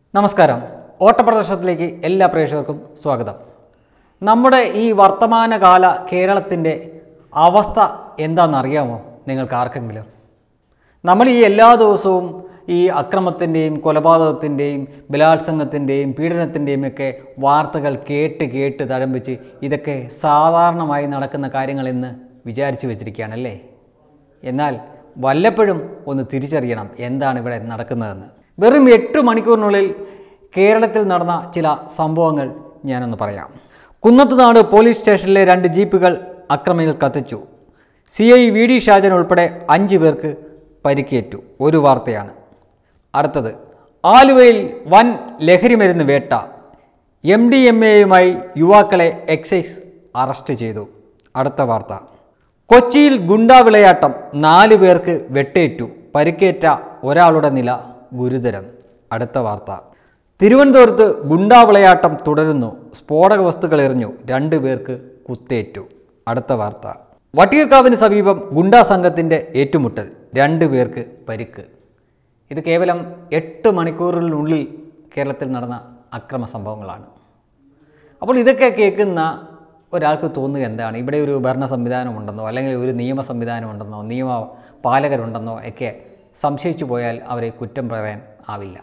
നമസ്കാരം ഓട്ടപ്രദർശനത്തിലേക്ക് എല്ലാ പ്രേക്ഷകർക്കും സ്വാഗതം നമ്മുടെ ഈ വർത്തമാനകാല കേരളത്തിൻ്റെ അവസ്ഥ എന്താണെന്നറിയാമോ നിങ്ങൾക്ക് ആർക്കെങ്കിലും നമ്മൾ ഈ എല്ലാ ദിവസവും ഈ അക്രമത്തിൻ്റെയും കൊലപാതകത്തിൻ്റെയും ബലാത്സംഗത്തിൻ്റെയും പീഡനത്തിൻ്റെയും ഒക്കെ വാർത്തകൾ കേട്ട് കേട്ട് തഴമ്പിച്ച് ഇതൊക്കെ സാധാരണമായി നടക്കുന്ന കാര്യങ്ങളെന്ന് വിചാരിച്ചു വെച്ചിരിക്കുകയാണല്ലേ എന്നാൽ വല്ലപ്പോഴും ഒന്ന് തിരിച്ചറിയണം എന്താണ് ഇവിടെ നടക്കുന്നതെന്ന് വെറും എട്ട് മണിക്കൂറിനുള്ളിൽ കേരളത്തിൽ നടന്ന ചില സംഭവങ്ങൾ ഞാനൊന്ന് പറയാം കുന്നത്തുനാട് പോലീസ് സ്റ്റേഷനിലെ രണ്ട് ജീപ്പുകൾ അക്രമികൾ കത്തിച്ചു C I V D Shajan ഉൾപ്പെടെ അഞ്ച് പേർക്ക് പരിക്കേറ്റു ഒരു വാർത്തയാണ് അടുത്തത് ആലുവയിൽ വൻ ലഹരിമരുന്ന് വേട്ട എം ഡി എം എയുമായി യുവാക്കളെ എക്സൈസ് അറസ്റ്റ് ചെയ്തു അടുത്ത വാർത്ത കൊച്ചിയിൽ ഗുണ്ടാവിളയാട്ടം നാല് പേർക്ക് വെട്ടേറ്റു പരിക്കേറ്റ ഒരാളുടെ നില ഗുരുതരം അടുത്ത വാർത്ത തിരുവനന്തപുരത്ത് ഗുണ്ടാവിളയാട്ടം തുടരുന്നു സ്ഫോടക വസ്തുക്കൾ എറിഞ്ഞു രണ്ടു പേർക്ക് കുത്തേറ്റു അടുത്ത വാർത്ത വട്ടിയൂർക്കാവിന് സമീപം ഗുണ്ടാ സംഘത്തിൻ്റെ ഏറ്റുമുട്ടൽ രണ്ടു പേർക്ക് പരിക്ക് ഇത് കേവലം എട്ട് മണിക്കൂറിനുള്ളിൽ കേരളത്തിൽ നടന്ന അക്രമ സംഭവങ്ങളാണ് അപ്പോൾ ഇതൊക്കെ കേൾക്കുന്ന ഒരാൾക്ക് തോന്നുക എന്താണ് ഇവിടെ ഒരു ഭരണ സംവിധാനമുണ്ടെന്നോ അല്ലെങ്കിൽ ഒരു നിയമ സംവിധാനമുണ്ടെന്നോ നിയമ പാലകരുണ്ടെന്നോ ഒക്കെ സംശയിച്ചു പോയാൽ അവരെ കുറ്റം പറയാൻ ആവില്ല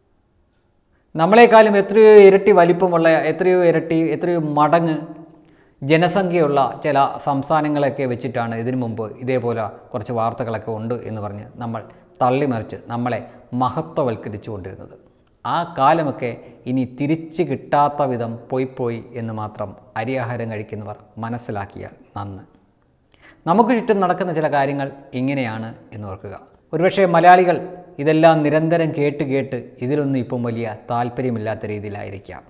നമ്മളെക്കാളും എത്രയോ ഇരട്ടി വലിപ്പമുള്ള എത്രയോ ഇരട്ടി എത്രയോ മടങ്ങ് ജനസംഖ്യയുള്ള ചില സംസ്ഥാനങ്ങളൊക്കെ വെച്ചിട്ടാണ് ഇതിനു മുമ്പ് ഇതേപോലെ കുറച്ച് വാർത്തകളൊക്കെ ഉണ്ട് എന്ന് പറഞ്ഞ് നമ്മൾ തള്ളിമറിച്ച് നമ്മളെ മഹത്വവൽക്കരിച്ചു കൊണ്ടിരുന്നത് ആ കാലമൊക്കെ ഇനി തിരിച്ചു കിട്ടാത്ത വിധം പോയി പോയി എന്ന് മാത്രം അരിയാഹാരം കഴിക്കുന്നവർ മനസ്സിലാക്കിയാൽ നന്ന് നമുക്ക് ചുറ്റും നടക്കുന്ന ചില കാര്യങ്ങൾ ഇങ്ങനെയാണ് എന്ന് ഓർക്കുക ഒരുപക്ഷെ മലയാളികൾ ഇതെല്ലാം നിരന്തരം കേട്ട് കേട്ട് ഇതിലൊന്നും ഇപ്പം വലിയ താല്പര്യമില്ലാത്ത രീതിയിലായിരിക്കാം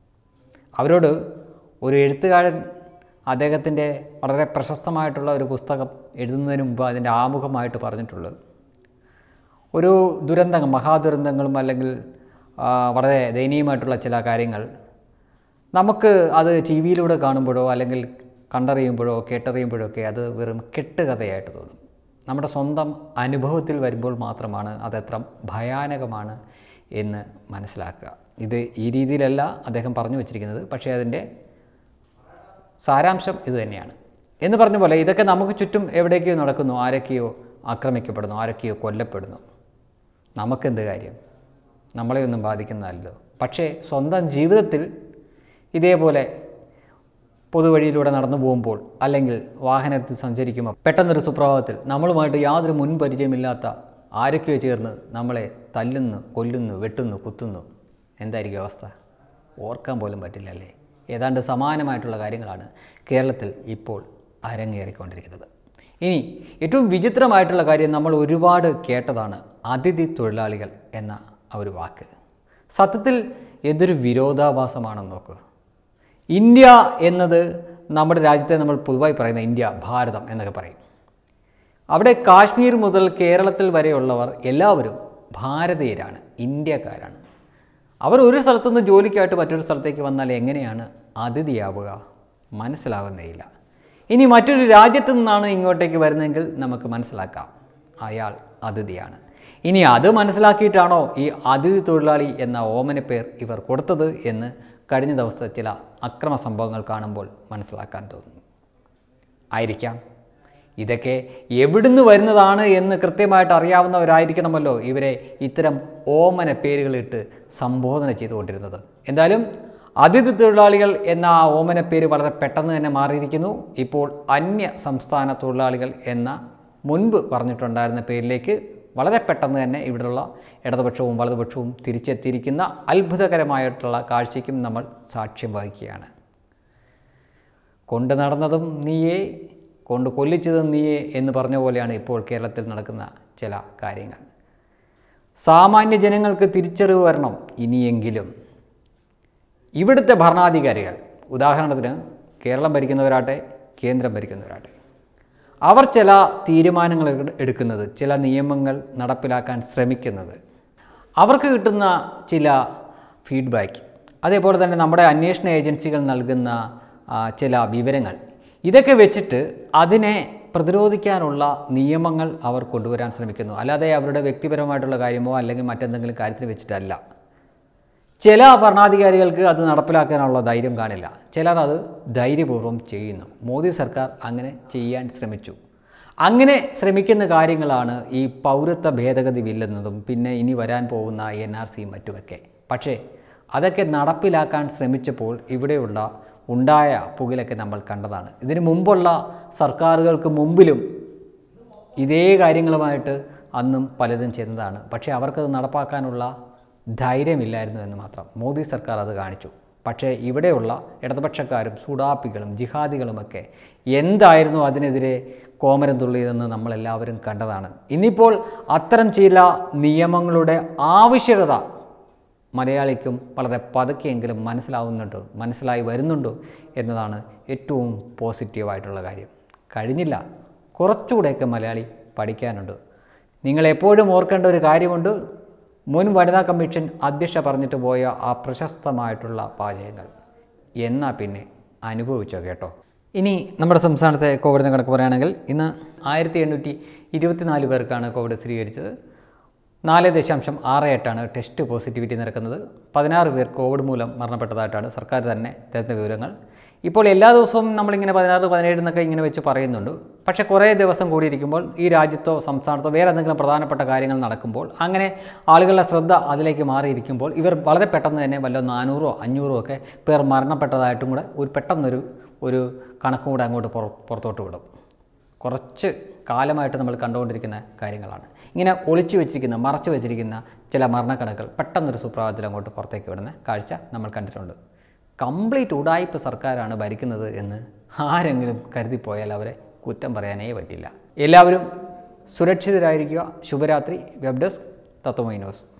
അവരോട് ഒരു എഴുത്തുകാരൻ അദ്ദേഹത്തിൻ്റെ വളരെ പ്രശസ്തമായിട്ടുള്ള ഒരു പുസ്തകം എഴുതുന്നതിന് മുമ്പ് അതിൻ്റെ ആമുഖമായിട്ട് പറഞ്ഞിട്ടുള്ളത് ഒരു ദുരന്തങ്ങൾ മഹാദുരന്തങ്ങളും അല്ലെങ്കിൽ ആ, വളരെ ദയനീയമായിട്ടുള്ള ചില കാര്യങ്ങൾ നമുക്ക് അത് ടി വിയിലൂടെ കാണുമ്പോഴോ അല്ലെങ്കിൽ കണ്ടറിയുമ്പോഴോ കേട്ടറിയുമ്പോഴോ ഒക്കെ അത് വെറും കെട്ടുകഥയായിട്ട് തോന്നും നമ്മുടെ സ്വന്തം അനുഭവത്തിൽ വരുമ്പോൾ മാത്രമാണ് അതെത്ര ഭയാനകമാണ് എന്ന് മനസ്സിലാക്കുക ഇത് ഈ രീതിയിലല്ല അദ്ദേഹം പറഞ്ഞു വച്ചിരിക്കുന്നത് പക്ഷേ അതിൻ്റെ സാരാംശം ഇത് തന്നെയാണ് എന്ന് പറഞ്ഞ പോലെ ഇതൊക്കെ നമുക്ക് ചുറ്റും എവിടേക്കോ നടക്കുന്നു ആരൊക്കെയോ ആക്രമിക്കപ്പെടുന്നു ആരൊക്കെയോ കൊല്ലപ്പെടുന്നു നമുക്കെന്ത് കാര്യം നമ്മളെയൊന്നും ബാധിക്കുന്നതല്ലോ പക്ഷേ സ്വന്തം ജീവിതത്തിൽ ഇതേപോലെ പൊതുവഴിയിലൂടെ നടന്നു പോകുമ്പോൾ അല്ലെങ്കിൽ വാഹനത്തിൽ സഞ്ചരിക്കുമ്പോൾ പെട്ടെന്നൊരു സുപ്രഭാതത്തിൽ നമ്മളുമായിട്ട് യാതൊരു മുൻപരിചയമില്ലാത്ത ആരൊക്കെയോ ചേർന്ന് നമ്മളെ തല്ലുന്നു കൊല്ലുന്നു വെട്ടുന്നു കുത്തുന്നു എന്തായിരിക്കും അവസ്ഥ ഓർക്കാൻ പോലും പറ്റില്ല അല്ലേ ഏതാണ്ട് സമാനമായിട്ടുള്ള കാര്യങ്ങളാണ് കേരളത്തിൽ ഇപ്പോൾ അരങ്ങേറിക്കൊണ്ടിരിക്കുന്നത് ഇനി ഏറ്റവും വിചിത്രമായിട്ടുള്ള കാര്യം നമ്മൾ ഒരുപാട് കേട്ടതാണ് അതിഥി തൊഴിലാളികൾ എന്ന ആ ഒരു വാക്ക് സത്യത്തിൽ എന്തൊരു വിരോധാഭാസമാണെന്ന് നോക്കുക ഇന്ത്യ എന്നത് നമ്മുടെ രാജ്യത്തെ നമ്മൾ പൊതുവായി പറയുന്ന ഇന്ത്യ ഭാരതം എന്നൊക്കെ പറയും അവിടെ കാശ്മീർ മുതൽ കേരളത്തിൽ വരെയുള്ളവർ എല്ലാവരും ഭാരതീയരാണ് ഇന്ത്യക്കാരാണ് അവർ ഒരു സ്ഥലത്തുനിന്ന് ജോലിക്കായിട്ട് മറ്റൊരു സ്ഥലത്തേക്ക് വന്നാൽ എങ്ങനെയാണ് അതിഥിയാവുക മനസ്സിലാവുന്നേയില്ല ഇനി മറ്റൊരു രാജ്യത്തു നിന്നാണ് ഇങ്ങോട്ടേക്ക് വരുന്നതെങ്കിൽ നമുക്ക് മനസ്സിലാക്കാം അയാൾ അതിഥിയാണ് ഇനി അത് മനസ്സിലാക്കിയിട്ടാണോ ഈ അതിഥി തൊഴിലാളി എന്ന ഓമനപ്പേർ ഇവർ കൊടുത്തത് എന്ന് കഴിഞ്ഞ ദിവസത്തെ ചില അക്രമ സംഭവങ്ങൾ കാണുമ്പോൾ മനസ്സിലാക്കാൻ തോന്നുന്നു ആയിരിക്കാം ഇതൊക്കെ എവിടുന്ന് വരുന്നതാണ് എന്ന് കൃത്യമായിട്ട് അറിയാവുന്നവരായിരിക്കണമല്ലോ ഇവരെ ഇത്തരം ഓമന പേരുകളിട്ട് സംബോധന ചെയ്തുകൊണ്ടിരുന്നത് എന്തായാലും അതിഥി തൊഴിലാളികൾ എന്ന ആ ഓമന പേര് വളരെ പെട്ടെന്ന് തന്നെ മാറിയിരിക്കുന്നു ഇപ്പോൾ അന്യ സംസ്ഥാന തൊഴിലാളികൾ എന്ന മുൻപ് പറഞ്ഞിട്ടുണ്ടായിരുന്ന പേരിലേക്ക് വളരെ പെട്ടെന്ന് തന്നെ ഇവിടെയുള്ള ഇടതുപക്ഷവും വലതുപക്ഷവും തിരിച്ചെത്തിയിരിക്കുന്ന അത്ഭുതകരമായിട്ടുള്ള കാഴ്ചയ്ക്കും നമ്മൾ സാക്ഷ്യം വഹിക്കുകയാണ് കൊണ്ട് നടന്നതും നീയേ കൊണ്ട് കൊല്ലിച്ചതും നീയേ എന്ന് പറഞ്ഞ പോലെയാണ് ഇപ്പോൾ കേരളത്തിൽ നടക്കുന്ന ചില കാര്യങ്ങൾ സാമാന്യ ജനങ്ങൾക്ക് തിരിച്ചറിവ് വരണം ഇനിയെങ്കിലും ഇവിടുത്തെ ഭരണാധികാരികൾ ഉദാഹരണത്തിന് കേരളം ഭരിക്കുന്നവരാട്ടെ കേന്ദ്രം ഭരിക്കുന്നവരാട്ടെ അവർ ചില തീരുമാനങ്ങൾ എടു- എടുക്കുന്നത് ചില നിയമങ്ങൾ നടപ്പിലാക്കാൻ ശ്രമിക്കുന്നത് അവർക്ക് കിട്ടുന്ന ചില ഫീഡ്ബാക്ക് അതേപോലെ തന്നെ നമ്മുടെ അന്വേഷണ ഏജൻസികൾ നൽകുന്ന ആ, ചില വിവരങ്ങൾ ഇതൊക്കെ വെച്ചിട്ട് അതിനെ പ്രതിരോധിക്കാനുള്ള നിയമങ്ങൾ അവർ കൊണ്ടുവരാൻ ശ്രമിക്കുന്നു അല്ലാതെ അവരുടെ വ്യക്തിപരമായിട്ടുള്ള കാര്യമോ അല്ലെങ്കിൽ മറ്റെന്തെങ്കിലും കാര്യത്തിൽ വെച്ചിട്ടല്ല ചില ഭരണാധികാരികൾക്ക് അത് നടപ്പിലാക്കാനുള്ള ധൈര്യം കാണില്ല ചിലർ അത് ധൈര്യപൂർവ്വം ചെയ്യുന്നു മോദി സർക്കാർ അങ്ങനെ ചെയ്യാൻ ശ്രമിച്ചു അങ്ങനെ ശ്രമിക്കുന്ന കാര്യങ്ങളാണ് ഈ പൗരത്വ ഭേദഗതി ബില്ലെന്നതും പിന്നെ ഇനി വരാൻ പോകുന്ന എൻ ആർ സിയും മറ്റുമൊക്കെ പക്ഷേ അതൊക്കെ നടപ്പിലാക്കാൻ ശ്രമിച്ചപ്പോൾ ഇവിടെയുള്ള ഉണ്ടായ പുകിലൊക്കെ നമ്മൾ കണ്ടതാണ് ഇതിനു മുമ്പുള്ള സർക്കാരുകൾക്ക് മുമ്പിലും ഇതേ കാര്യങ്ങളുമായിട്ട് അന്നും പലരും ചെന്നതാണ് പക്ഷേ അവർക്കത് നടപ്പാക്കാനുള്ള ധൈര്യമില്ലായിരുന്നു എന്ന് മാത്രം മോദി സർക്കാർ അത് കാണിച്ചു പക്ഷേ ഇവിടെയുള്ള ഇടതുപക്ഷക്കാരും സുഡാപ്പികളും ജിഹാദികളുമൊക്കെ എന്തായിരുന്നു അതിനെതിരെ കോമരം തുള്ളിയതെന്ന് നമ്മളെല്ലാവരും കണ്ടതാണ് ഇന്നിപ്പോൾ അത്തരം ചില നിയമങ്ങളുടെ ആവശ്യകത മലയാളിക്കും വളരെ പതുക്കെയെങ്കിലും മനസ്സിലാവുന്നുണ്ടോ മനസ്സിലായി വരുന്നുണ്ടോ എന്നതാണ് ഏറ്റവും പോസിറ്റീവായിട്ടുള്ള കാര്യം കഴിഞ്ഞില്ല കുറച്ചുകൂടെയൊക്കെ മലയാളി പഠിക്കാനുണ്ട് നിങ്ങൾ എപ്പോഴും ഓർക്കേണ്ട ഒരു കാര്യമുണ്ട് മുൻ വനിതാ കമ്മീഷൻ അധ്യക്ഷ പറഞ്ഞിട്ട് പോയ ആ പ്രശസ്തമായിട്ടുള്ള പാചകങ്ങൾ എന്നാൽ പിന്നെ അനുഭവിച്ചോ കേട്ടോ ഇനി നമ്മുടെ സംസ്ഥാനത്തെ കോവിഡിനെ കണക്ക് പറയുകയാണെങ്കിൽ ഇന്ന് ആയിരത്തി എണ്ണൂറ്റി ഇരുപത്തിനാല് പേർക്കാണ് കോവിഡ് സ്ഥിരീകരിച്ചത് നാല് ദശാംശം ആറ് എട്ടാണ് ടെസ്റ്റ് പോസിറ്റിവിറ്റി നിരക്കുന്നത് പതിനാറ് പേർ കോവിഡ് മൂലം മരണപ്പെട്ടതായിട്ടാണ് സർക്കാർ തന്നെ തരുന്ന വിവരങ്ങൾ ഇപ്പോൾ എല്ലാ ദിവസവും നമ്മളിങ്ങനെ പതിനാറ് പതിനേഴ് എന്നൊക്കെ ഇങ്ങനെ വെച്ച് പറയുന്നുണ്ട് പക്ഷേ കുറേ ദിവസം കൂടിയിരിക്കുമ്പോൾ ഈ രാജ്യത്തോ സംസ്ഥാനത്തോ വേറെ എന്തെങ്കിലും പ്രധാനപ്പെട്ട കാര്യങ്ങൾ നടക്കുമ്പോൾ അങ്ങനെ ആളുകളുടെ ശ്രദ്ധ അതിലേക്ക് മാറിയിരിക്കുമ്പോൾ ഇവർ വളരെ പെട്ടെന്ന് തന്നെ വല്ല നാനൂറോ അഞ്ഞൂറോ ഒക്കെ പേർ മരണപ്പെട്ടതായിട്ടും കൂടെ ഒരു പെട്ടെന്നൊരു ഒരു കണക്കും കൂടെ അങ്ങോട്ട് പുറ പുറത്തോട്ട് വിടും കുറച്ച് കാലമായിട്ട് നമ്മൾ കണ്ടുകൊണ്ടിരിക്കുന്ന കാര്യങ്ങളാണ് ഇങ്ങനെ ഒളിച്ചു വെച്ചിരിക്കുന്ന മറച്ചു വെച്ചിരിക്കുന്ന ചില മരണക്കണക്കുകൾ പെട്ടെന്നൊരു സുപ്രഭാതത്തിൽ അങ്ങോട്ട് പുറത്തേക്ക് വിടുന്ന കാഴ്ച നമ്മൾ കണ്ടിട്ടുണ്ട് കംപ്ലീറ്റ് ഉടായ്പ സർക്കാരാണ് ഭരിക്കുന്നത് എന്ന് ആരെങ്കിലും കരുതിപ്പോയാൽ അവരെ കുറ്റം പറയാനേ പറ്റില്ല എല്ലാവരും സുരക്ഷിതരായിരിക്കുക ശുഭരാത്രി വെബ് ഡെസ്ക് തത്വമൈ ന്യൂസ്